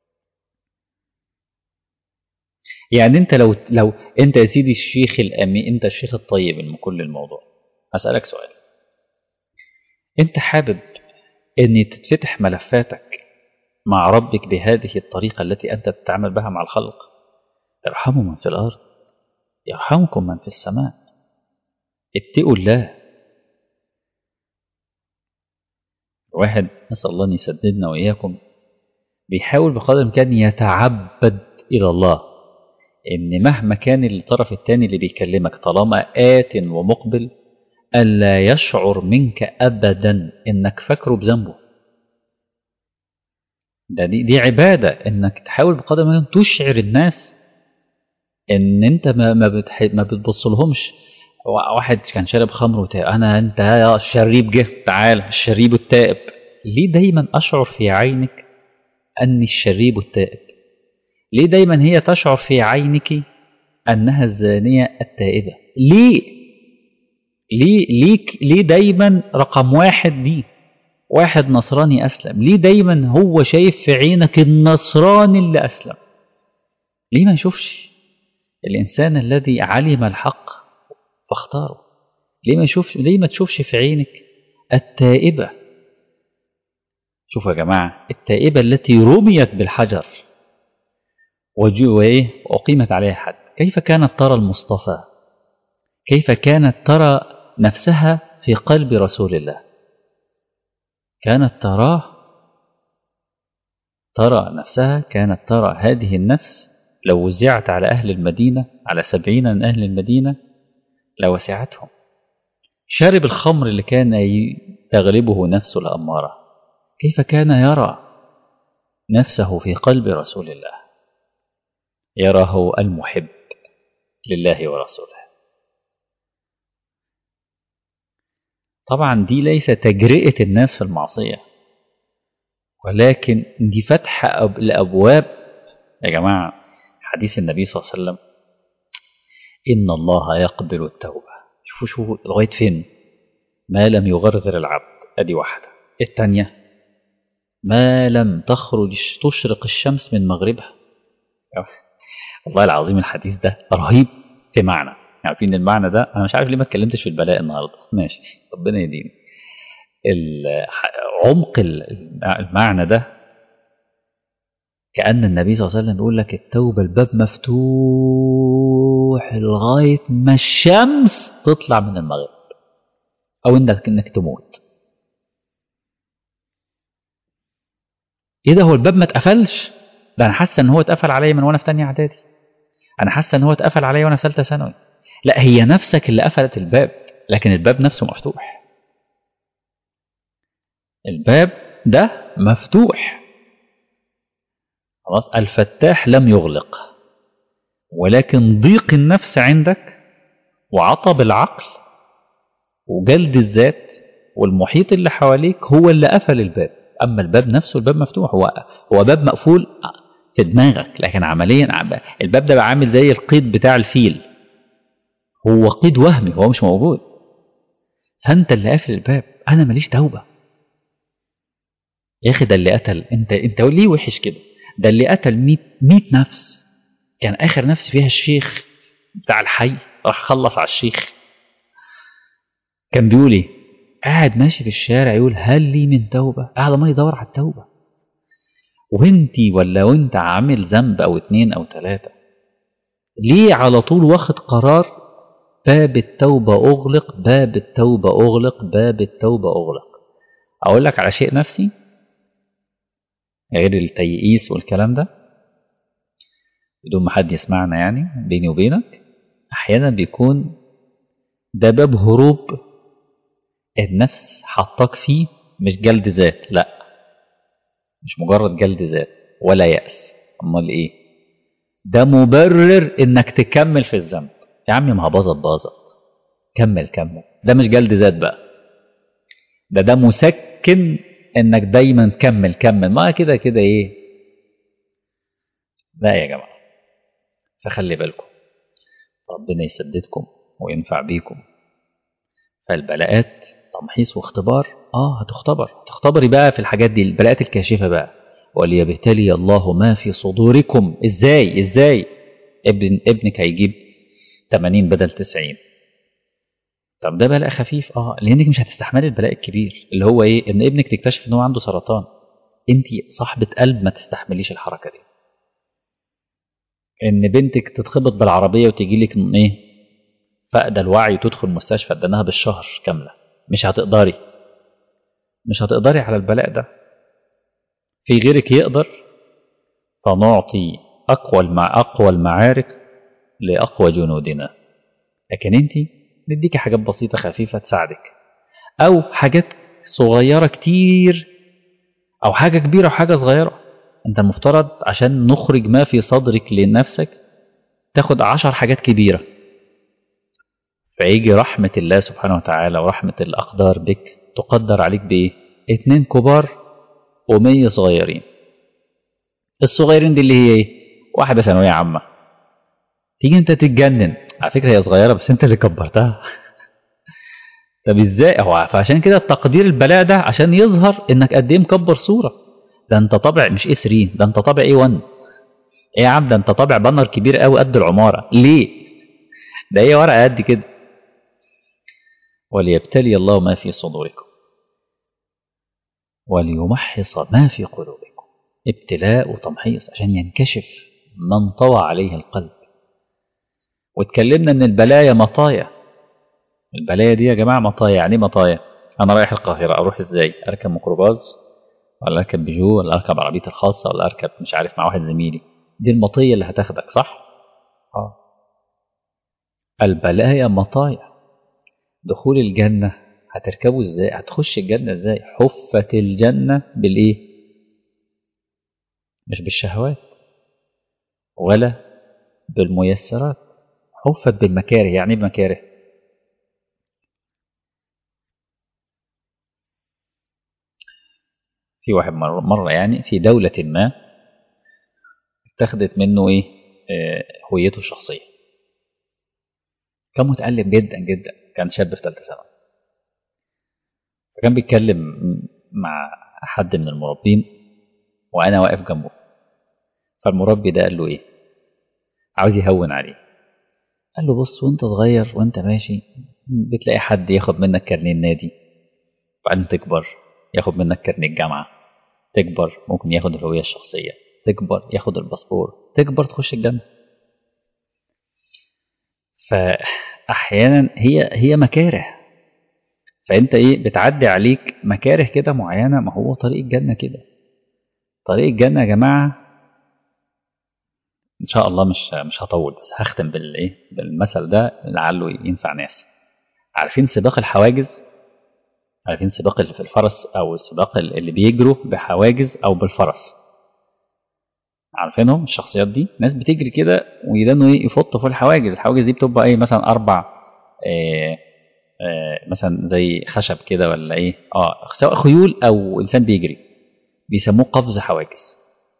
يعني انت لو لو انت يا سيدي الشيخ الامين انت الشيخ الطيب من كل الموضوع اسالك سؤال انت حابب ان تتفتح ملفاتك مع ربك بهذه الطريقه التي انت تتعامل بها مع الخلق ارحموا من في الارض يرحمكم من في السماء اتقوا الله واحد نسال الله ان يسددنا واياكم بيحاول بقدر الامكان يتعبد الى الله ان مهما كان الطرف الثاني اللي بيكلمك طالما آت ومقبل ألا يشعر منك أبدا إنك فاكره بذنبه ده دي, دي عبادة إنك تحاول بقدر الإمكان تشعر الناس إن أنت ما ما, بتح... ما بتبصلهمش واحد كان شارب خمر وتائب أنا أنت يا الشريب جه تعال الشريب التائب ليه دايما أشعر في عينك أني الشريب التائب ليه دايما هي تشعر في عينك أنها الزانية التائبة ليه ليه ليك ليه دايما رقم واحد دي واحد نصراني أسلم ليه دايما هو شايف في عينك النصراني اللي أسلم ليه ما يشوفش الإنسان الذي علم الحق فاختاره ليه ما يشوفش ليه ما تشوفش في عينك التائبة شوفوا يا جماعة التائبة التي رميت بالحجر وإيه وأقيمت عليها حد كيف كانت ترى المصطفى كيف كانت ترى نفسها في قلب رسول الله كانت تراه ترى نفسها كانت ترى هذه النفس لو وزعت على أهل المدينة على سبعين من أهل المدينة لوسعتهم شارب الخمر اللي كان تغلبه نفسه الأمارة كيف كان يرى نفسه في قلب رسول الله يراه المحب لله ورسوله طبعا دي ليس تجرئة الناس في المعصية ولكن دي فتح أب... لأبواب يا جماعة حديث النبي صلى الله عليه وسلم إن الله يقبل التوبة شوفوا شوفوا لغاية فين ما لم يغرغر العبد أدي واحدة الثانية ما لم تخرج تشرق الشمس من مغربها والله العظيم الحديث ده رهيب في معنى عارفين يعني المعنى ده انا مش عارف ليه ما اتكلمتش في البلاء النهارده ماشي ربنا يديني عمق المعنى ده كأن النبي صلى الله عليه وسلم بيقول لك التوبة الباب مفتوح لغاية ما الشمس تطلع من المغرب أو إنك إنك تموت إيه ده هو الباب ما اتقفلش ده أنا حاسة إن هو اتقفل عليا من وأنا في تانية إعدادي أنا حاسة إن هو اتقفل عليا وأنا في ثالثة ثانوي لا هي نفسك اللي قفلت الباب لكن الباب نفسه مفتوح الباب ده مفتوح خلاص الفتاح لم يغلق ولكن ضيق النفس عندك وعطب العقل وجلد الذات والمحيط اللي حواليك هو اللي قفل الباب اما الباب نفسه الباب مفتوح هو هو باب مقفول في دماغك لكن عمليا الباب ده بقى عامل زي القيد بتاع الفيل هو قيد وهمي هو مش موجود فانت اللي قافل الباب انا ماليش توبه يا اخي ده اللي قتل انت انت ليه وحش كده ده اللي قتل 100 100 نفس كان اخر نفس فيها الشيخ بتاع الحي راح خلص على الشيخ كان بيقول ايه قاعد ماشي في الشارع يقول هل لي من توبه قاعد ما يدور على التوبه وانتي ولا وانت عامل ذنب او اتنين او تلاته ليه على طول واخد قرار باب التوبة أغلق باب التوبة أغلق باب التوبة أغلق أقول لك على شيء نفسي غير التيئيس والكلام ده بدون ما حد يسمعنا يعني بيني وبينك أحيانا بيكون ده باب هروب النفس حطاك فيه مش جلد ذات لا مش مجرد جلد ذات ولا يأس أمال إيه ده مبرر إنك تكمل في الذنب يا عمي ما باظت باظت كمل كمل ده مش جلد ذات بقى ده ده مسكن انك دايما كمل كمل ما كده كده ايه لا يا جماعه فخلي بالكم ربنا يسددكم وينفع بيكم فالبلاءات تمحيص واختبار اه هتختبر تختبري بقى في الحاجات دي البلاءات الكاشفه بقى وليبتلي الله ما في صدوركم ازاي ازاي ابن ابنك هيجيب 80 بدل 90 طب ده بلاء خفيف اه لانك مش هتستحملي البلاء الكبير اللي هو ايه ان ابنك تكتشف ان هو عنده سرطان انت صاحبه قلب ما تستحمليش الحركه دي ان بنتك تتخبط بالعربيه وتيجي لك ايه فقد الوعي وتدخل مستشفى ادناها بالشهر كامله مش هتقدري مش هتقدري على البلاء ده في غيرك يقدر فنعطي اقوى مع اقوى المعارك لاقوى جنودنا لكن انت نديكي حاجات بسيطة خفيفة تساعدك أو حاجات صغيرة كتير أو حاجة كبيرة وحاجة صغيرة أنت المفترض عشان نخرج ما في صدرك لنفسك تاخد عشر حاجات كبيرة فيجي رحمة الله سبحانه وتعالى ورحمة الأقدار بك تقدر عليك بإيه؟ اتنين كبار ومية صغيرين الصغيرين دي اللي هي ايه؟ واحدة ثانوية عامة تيجي انت تتجنن على فكرة هي صغيرة بس انت اللي كبرتها طب ازاي هو فعشان كده التقدير البلاء ده عشان يظهر انك قد ايه مكبر صورة ده انت طبع مش ايه 3 ده انت طبع ايه 1 ايه يا عم ده انت طبع بانر كبير قوي قد العمارة ليه ده هي ورقة قد كده وليبتلي الله ما في صدوركم وليمحص ما في قلوبكم ابتلاء وتمحيص عشان ينكشف من طوى عليه القلب واتكلمنا ان البلايا مطايا البلايا دي يا جماعه مطايا يعني مطايا انا رايح القاهره اروح ازاي اركب ميكروباص ولا اركب بيجو ولا اركب عربيتي الخاصه ولا اركب مش عارف مع واحد زميلي دي المطيه اللي هتاخدك صح اه البلايا مطايا دخول الجنه هتركبوا ازاي هتخش الجنه ازاي حفت الجنه بالايه مش بالشهوات ولا بالميسرات حفت بالمكاره يعني ايه بمكاره في واحد مرة, مرة يعني في دولة ما اتخذت منه ايه آه هويته الشخصية كان متألم جدا جدا كان شاب في ثالثة ثانوي فكان بيتكلم مع حد من المربين وانا واقف جنبه فالمربي ده قال له ايه عاوز يهون عليه قال له بص وانت صغير وانت ماشي بتلاقي حد ياخد منك كارنيه النادي وبعدين تكبر ياخد منك كارنيه الجامعه تكبر ممكن ياخد الهويه الشخصيه تكبر ياخد الباسبور تكبر تخش الجنه فاحيانا هي هي مكاره فانت ايه بتعدي عليك مكاره كده معينه ما هو طريق الجنه كده طريق الجنه يا جماعه ان شاء الله مش مش هطول بس هختم بالايه بالمثل ده لعله ينفع ناس عارفين سباق الحواجز عارفين سباق اللي في الفرس او السباق اللي بيجروا بحواجز او بالفرس عارفينهم الشخصيات دي ناس بتجري كده ويدانوا ايه يفطوا في الحواجز الحواجز دي بتبقى ايه مثلا اربع إيه إيه مثلا زي خشب كده ولا ايه اه سواء خيول او انسان بيجري بيسموه قفز حواجز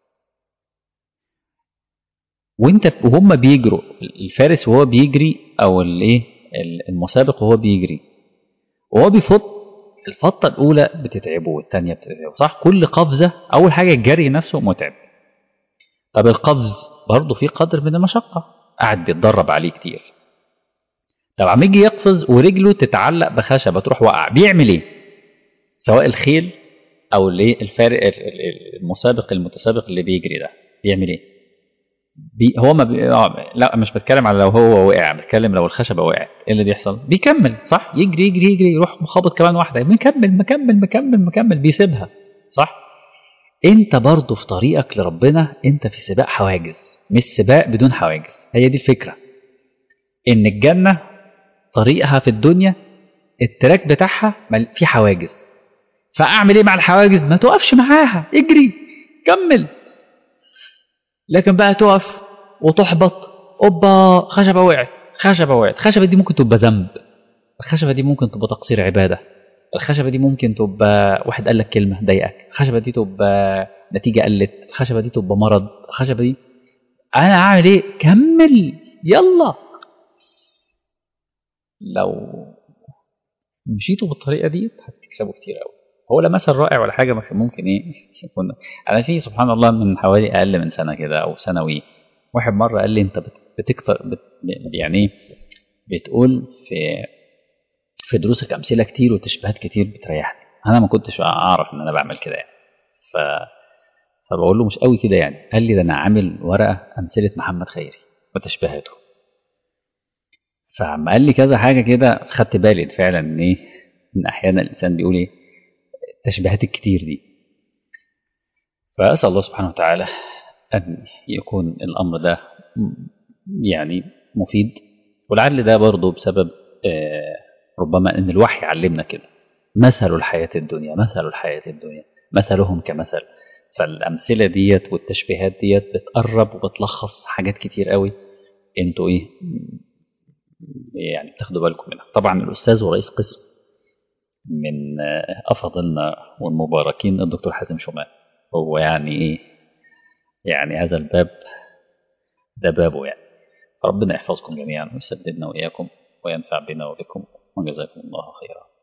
وانت وهم بيجروا الفارس وهو بيجري او الايه المسابق وهو بيجري وهو بيفط الفطه الاولى بتتعبه والثانيه بتتعبه صح كل قفزه اول حاجه الجري نفسه متعب طب القفز برضه في قدر من المشقه قاعد بيتدرب عليه كتير طب عم يجي يقفز ورجله تتعلق بخشبه تروح وقع بيعمل ايه سواء الخيل او الايه الفارق المسابق المتسابق اللي بيجري ده بيعمل ايه بي هو ما بي... آه لا مش بتكلم على لو هو وقع بتكلم لو الخشبه وقعت ايه اللي بيحصل بيكمل صح يجري يجري يجري يروح مخبط كمان واحده مكمل مكمل مكمل مكمل بيسيبها صح انت برضه في طريقك لربنا انت في سباق حواجز مش سباق بدون حواجز هي دي الفكره ان الجنه طريقها في الدنيا التراك بتاعها في حواجز فاعمل ايه مع الحواجز ما توقفش معاها اجري كمل لكن بقى تقف وتحبط اوبا خشبه وقعت خشبه وقعت الخشبه دي ممكن تبقى ذنب الخشبه دي ممكن تبقى تقصير عباده الخشبه دي ممكن تبقى واحد قال لك كلمه ضايقك الخشبه دي تبقى نتيجه قلت الخشبه دي تبقى مرض الخشبه دي انا اعمل ايه كمل يلا لو مشيتوا بالطريقه دي هتكسبوا كتير قوي هو لا مثل رائع ولا حاجه ممكن ايه يكون انا في سبحان الله من حوالي اقل من سنه كده او سنوي واحد مره قال لي انت بتكتر بت يعني بتقول في في دروسك امثله كتير وتشبيهات كتير بتريحني انا ما كنتش اعرف ان انا بعمل كده يعني ف فبقول له مش قوي كده يعني قال لي ده انا عامل ورقه امثله محمد خيري وتشبيهاته فعم قال لي كذا حاجه كده خدت بالي فعلا ان ايه ان احيانا الانسان بيقول ايه التشبيهات الكتير دي فأسأل الله سبحانه وتعالى أن يكون الأمر ده يعني مفيد ولعل ده برضه بسبب ربما أن الوحي علمنا كده مثل الحياة الدنيا مثل الحياة الدنيا مثلهم كمثل فالأمثلة ديت والتشبيهات ديت بتقرب وبتلخص حاجات كتير قوي انتوا ايه يعني تاخدوا بالكم منها طبعا الأستاذ ورئيس قسم من أفضلنا والمباركين الدكتور حازم شومان هو يعني إيه يعني هذا الباب ده بابه يعني ربنا يحفظكم جميعا ويسددنا وإياكم وينفع بنا وبكم وجزاكم الله خيرا